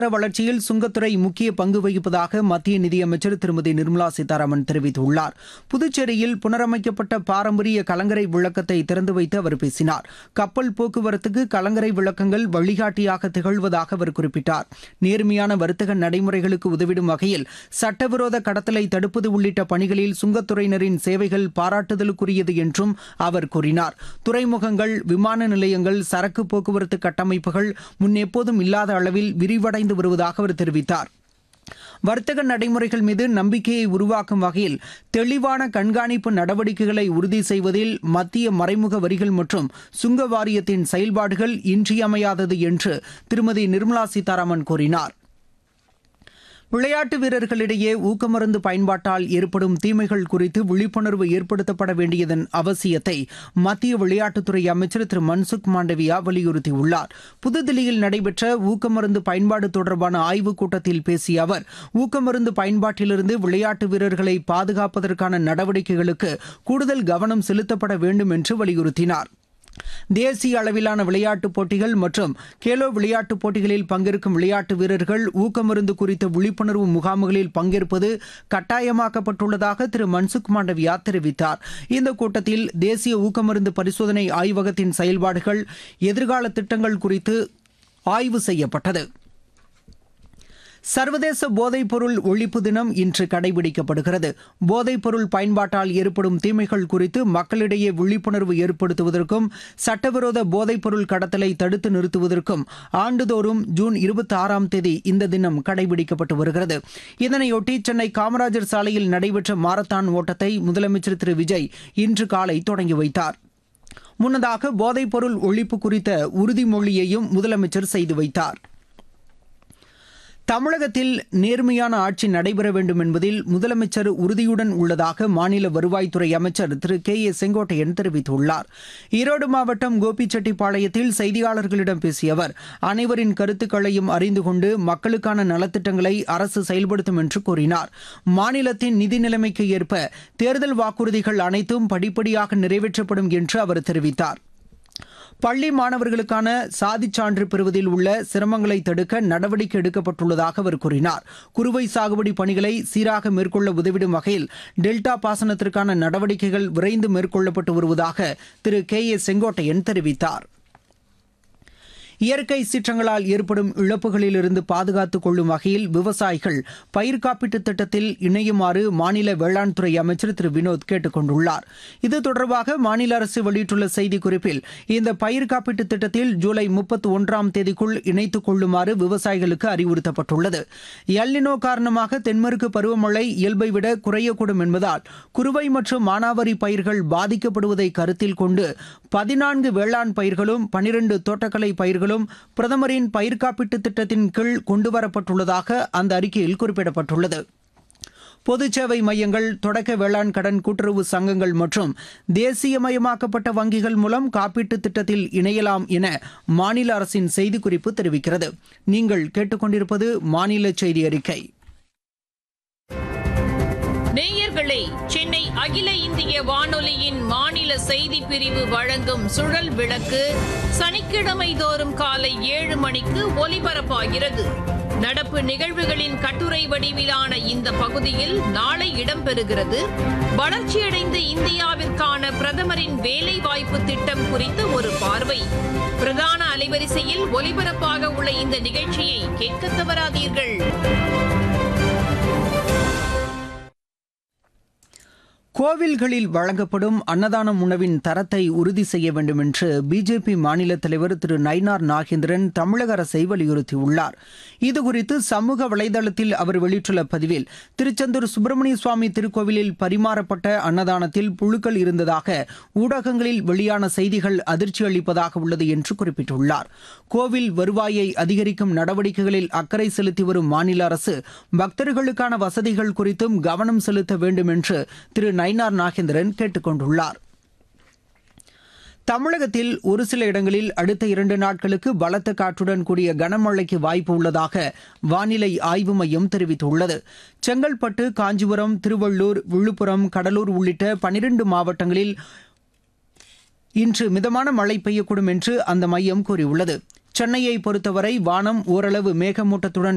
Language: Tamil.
வளர்ச்சியில் சுங்கத்துறை முக்கிய பங்கு வகிப்பதாக மத்திய நிதியமைச்சர் திருமதி நிர்மலா சீதாராமன் தெரிவித்துள்ளார் புதுச்சேரியில் புனரமைக்கப்பட்ட பாரம்பரிய கலங்கரை விளக்கத்தை திறந்து வைத்து அவர் பேசினார் கப்பல் போக்குவரத்துக்கு கலங்கரை விளக்கங்கள் வழிகாட்டியாக திகழ்வதாக அவர் குறிப்பிட்டார் நேர்மையான வர்த்தக நடைமுறைகளுக்கு உதவிடும் வகையில் சட்டவிரோத கடத்தலை தடுப்பது உள்ளிட்ட பணிகளில் சுங்கத்துறையினரின் சேவைகள் பாராட்டுதலுக்குரியது என்றும் அவர் கூறினார் துறைமுகங்கள் விமான நிலையங்கள் சரக்கு போக்குவரத்து கட்டமைப்புகள் முன்னெப்போதும் இல்லாத அளவில் விரிவடைந்து வருவதாக அவர் தெரிவித்தார் வர்த்தக நடைமுறைகள் மீது நம்பிக்கையை உருவாக்கும் வகையில் தெளிவான கண்காணிப்பு நடவடிக்கைகளை உறுதி செய்வதில் மத்திய மறைமுக வரிகள் மற்றும் சுங்க வாரியத்தின் செயல்பாடுகள் இன்றியமையாதது என்று திருமதி நிர்மலா சீதாராமன் கூறினார் விளையாட்டு வீரர்களிடையே ஊக்கமருந்து பயன்பாட்டால் ஏற்படும் தீமைகள் குறித்து விழிப்புணர்வு ஏற்படுத்தப்பட வேண்டியதன் அவசியத்தை மத்திய விளையாட்டுத்துறை அமைச்சர் திரு மன்சுக் மாண்டவியா வலியுறுத்தியுள்ளார் புதுதில்லியில் நடைபெற்ற ஊக்கமருந்து பயன்பாடு தொடர்பான ஆய்வுக் கூட்டத்தில் பேசிய அவர் ஊக்கமருந்து பயன்பாட்டிலிருந்து விளையாட்டு வீரர்களை பாதுகாப்பதற்கான நடவடிக்கைகளுக்கு கூடுதல் கவனம் செலுத்தப்பட வேண்டும் என்று வலியுறுத்தினார் தேசிய அளவிலான விளையாட்டுப் போட்டிகள் மற்றும் கேலோ விளையாட்டுப் போட்டிகளில் பங்கேற்கும் விளையாட்டு வீரர்கள் ஊக்கமருந்து குறித்த விழிப்புணர்வு முகாம்களில் பங்கேற்பது கட்டாயமாக்கப்பட்டுள்ளதாக திரு மன்சுக் மாண்டவியா தெரிவித்தார் இந்த கூட்டத்தில் தேசிய ஊக்கமருந்து பரிசோதனை ஆய்வகத்தின் செயல்பாடுகள் எதிர்கால திட்டங்கள் குறித்து ஆய்வு செய்யப்பட்டது சர்வதேச போதைப்பொருள் ஒழிப்பு தினம் இன்று கடைபிடிக்கப்படுகிறது போதைப்பொருள் பயன்பாட்டால் ஏற்படும் தீமைகள் குறித்து மக்களிடையே விழிப்புணர்வு ஏற்படுத்துவதற்கும் சட்டவிரோத போதைப்பொருள் கடத்தலை தடுத்து நிறுத்துவதற்கும் ஆண்டுதோறும் ஜூன் இருபத்தி ஆறாம் தேதி இந்த தினம் கடைபிடிக்கப்பட்டு வருகிறது இதனையொட்டி சென்னை காமராஜர் சாலையில் நடைபெற்ற மாரத்தான் ஓட்டத்தை முதலமைச்சர் திரு விஜய் இன்று காலை தொடங்கி வைத்தார் முன்னதாக போதைப்பொருள் ஒழிப்பு குறித்த உறுதிமொழியையும் முதலமைச்சர் செய்து வைத்தார் தமிழகத்தில் நேர்மையான ஆட்சி நடைபெற வேண்டும் என்பதில் முதலமைச்சர் உறுதியுடன் உள்ளதாக மாநில வருவாய்த்துறை அமைச்சர் திரு கே ஏ செங்கோட்டையன் தெரிவித்துள்ளார் ஈரோடு மாவட்டம் கோபிச்செட்டிப்பாளையத்தில் செய்தியாளர்களிடம் பேசிய அவர் அனைவரின் கருத்துக்களையும் அறிந்து கொண்டு மக்களுக்கான நலத்திட்டங்களை அரசு செயல்படுத்தும் என்று கூறினார் மாநிலத்தின் நிதி நிலைமைக்கு ஏற்ப தேர்தல் வாக்குறுதிகள் அனைத்தும் படிப்படியாக நிறைவேற்றப்படும் என்று அவர் தெரிவித்தார் பள்ளி மாணவர்களுக்கான சாதிச் சான்று பெறுவதில் உள்ள சிரமங்களை தடுக்க நடவடிக்கை எடுக்கப்பட்டுள்ளதாக அவர் கூறினார் குறுவை சாகுபடி பணிகளை சீராக மேற்கொள்ள உதவிடும் வகையில் டெல்டா பாசனத்திற்கான நடவடிக்கைகள் விரைந்து மேற்கொள்ளப்பட்டு வருவதாக திரு கே ஏ செங்கோட்டையன் தெரிவித்தார் இயற்கை சீற்றங்களால் ஏற்படும் இழப்புகளிலிருந்து பாதுகாத்துக் கொள்ளும் வகையில் விவசாயிகள் பயிர் காப்பீட்டுத் திட்டத்தில் இணையுமாறு மாநில வேளாண் துறை அமைச்சர் திரு வினோத் கேட்டுக் கொண்டுள்ளார் இது தொடர்பாக மாநில அரசு வெளியிட்டுள்ள செய்திக்குறிப்பில் இந்த பயிர் காப்பீட்டுத் திட்டத்தில் ஜூலை முப்பத்தி ஒன்றாம் தேதிக்குள் இணைத்துக் கொள்ளுமாறு விவசாயிகளுக்கு அறிவுறுத்தப்பட்டுள்ளது எல்னினோ காரணமாக தென்மேற்கு பருவமழை இயல்பை விட குறையக்கூடும் என்பதால் குறுவை மற்றும் மானாவாரி பயிர்கள் பாதிக்கப்படுவதை கருத்தில் கொண்டு பதினான்கு வேளாண் பயிர்களும் பனிரண்டு தோட்டக்கலை பயிர்களும் பயிர்களும் பிரதமரின் பயிர் காப்பீட்டு திட்டத்தின் கீழ் கொண்டுவரப்பட்டுள்ளதாக அந்த அறிக்கையில் குறிப்பிடப்பட்டுள்ளது பொதுச்சேவை மையங்கள் தொடக்க வேளாண் கடன் கூட்டுறவு சங்கங்கள் மற்றும் தேசியமயமாக்கப்பட்ட வங்கிகள் மூலம் காப்பீட்டு திட்டத்தில் இணையலாம் என மாநில அரசின் செய்திக்குறிப்பு தெரிவிக்கிறது நீங்கள் கேட்டுக்கொண்டிருப்பது மாநில செய்தி அறிக்கை நேயர்களே சென்னை அகில இந்திய வானொலியின் மாநில செய்தி பிரிவு வழங்கும் சுழல் விளக்கு சனிக்கிழமை தோறும் காலை ஏழு மணிக்கு ஒலிபரப்பாகிறது நடப்பு நிகழ்வுகளின் கட்டுரை வடிவிலான இந்த பகுதியில் நாளை இடம்பெறுகிறது வளர்ச்சியடைந்த இந்தியாவிற்கான பிரதமரின் வேலைவாய்ப்பு திட்டம் குறித்த ஒரு பார்வை பிரதான அலைவரிசையில் ஒலிபரப்பாக உள்ள இந்த நிகழ்ச்சியை கேட்க தவறாதீர்கள் கோவில்களில் வழங்கப்படும் அன்னதானம் உணவின் தரத்தை உறுதி செய்ய வேண்டும் என்று பிஜேபி மாநில தலைவர் திரு நயினார் நாகேந்திரன் தமிழக அரசை வலியுறுத்தியுள்ளார் இதுகுறித்து சமூக வலைதளத்தில் அவர் வெளியிட்டுள்ள பதிவில் திருச்செந்தூர் சுப்பிரமணிய சுவாமி திருக்கோவிலில் பரிமாறப்பட்ட அன்னதானத்தில் புழுக்கள் இருந்ததாக ஊடகங்களில் வெளியான செய்திகள் அதிர்ச்சி அளிப்பதாக உள்ளது என்று குறிப்பிட்டுள்ளார் கோவில் வருவாயை அதிகரிக்கும் நடவடிக்கைகளில் அக்கறை செலுத்தி வரும் மாநில அரசு பக்தர்களுக்கான வசதிகள் குறித்தும் கவனம் செலுத்த வேண்டும் என்று திரு நயினார் நாகேந்திரன் கேட்டுக் கொண்டுள்ளார் தமிழகத்தில் ஒரு சில இடங்களில் அடுத்த இரண்டு நாட்களுக்கு பலத்த காற்றுடன் கூடிய கனமழைக்கு வாய்ப்பு உள்ளதாக வானிலை ஆய்வு மையம் தெரிவித்துள்ளது செங்கல்பட்டு காஞ்சிபுரம் திருவள்ளூர் விழுப்புரம் கடலூர் உள்ளிட்ட பனிரெண்டு மாவட்டங்களில் இன்று மிதமான மழை பெய்யக்கூடும் என்று அந்த மையம் கூறியுள்ளது சென்னையை பொறுத்தவரை வானம் ஓரளவு மேகமூட்டத்துடன்